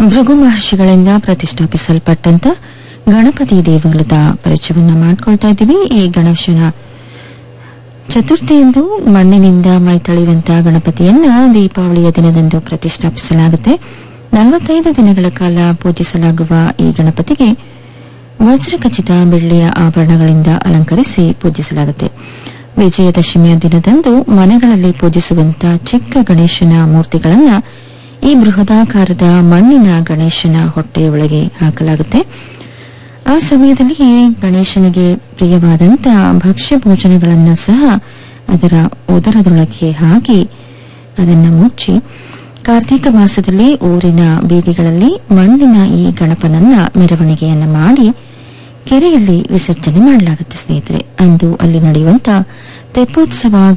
ಭೃಗು ಮಹರ್ಷಿಗಳಿಂದ ಪ್ರತಿಷ್ಠಾಪಿಸಲ್ಪಟ್ಟಂತ ಗಣಪತಿ ದೇವಾಲಯದ ಪರಿಚಯವನ್ನ ಮಾಡ್ಕೊಳ್ತಾ ಇದ್ದೀವಿ ಈ ಗಣೇಶನ ಚತುರ್ಥಿಯಂದು ಮಣ್ಣಿನಿಂದ ಮೈ ತಳೆಯುವಂತ ಗಣಪತಿಯನ್ನ ದೀಪಾವಳಿಯ ದಿನದಂದು ಪ್ರತಿಷ್ಠಾಪಿಸಲಾಗುತ್ತೆ ನಲವತ್ತೈದು ದಿನಗಳ ಕಾಲ ಪೂಜಿಸಲಾಗುವ ಈ ಗಣಪತಿಗೆ ವಜ್ರಖಚಿತ ಬೆಳ್ಳಿಯ ಆಭರಣಗಳಿಂದ ಅಲಂಕರಿಸಿ ಪೂಜಿಸಲಾಗುತ್ತೆ ವಿಜಯದಶಮಿಯ ದಿನದಂದು ಮನೆಗಳಲ್ಲಿ ಪೂಜಿಸುವಂತ ಚಿಕ್ಕ ಗಣೇಶನ ಮೂರ್ತಿಗಳನ್ನ ಈ ಬೃಹದಾಕಾರದ ಮಣ್ಣಿನ ಗಣೇಶನ ಹೊಟ್ಟೆಯೊಳಗೆ ಹಾಕಲಾಗುತ್ತೆ ಆ ಸಮಯದಲ್ಲಿ ಗಣೇಶನಿಗೆ ಪ್ರಿಯವಾದಂತ ಭಕ್ಷ್ಯ ಭೋಜನಗಳನ್ನು ಸಹ ಅದರ ಉದರದೊಳಗೆ ಹಾಕಿ ಅದನ್ನು ಮುಚ್ಚಿ ಕಾರ್ತೀಕ ಮಾಸದಲ್ಲಿ ಊರಿನ ಬೀದಿಗಳಲ್ಲಿ ಮಣ್ಣಿನ ಈ ಗಣಪನನ್ನ ಮೆರವಣಿಗೆಯನ್ನ ಮಾಡಿ ಕೆರೆಯಲ್ಲಿ ವಿಸರ್ಜನೆ ಮಾಡಲಾಗುತ್ತೆ ಸ್ನೇಹಿತರೆ ಅಂದು ಅಲ್ಲಿ ನಡೆಯುವಂತ ತೆಪ್ಪೋತ್ಸವ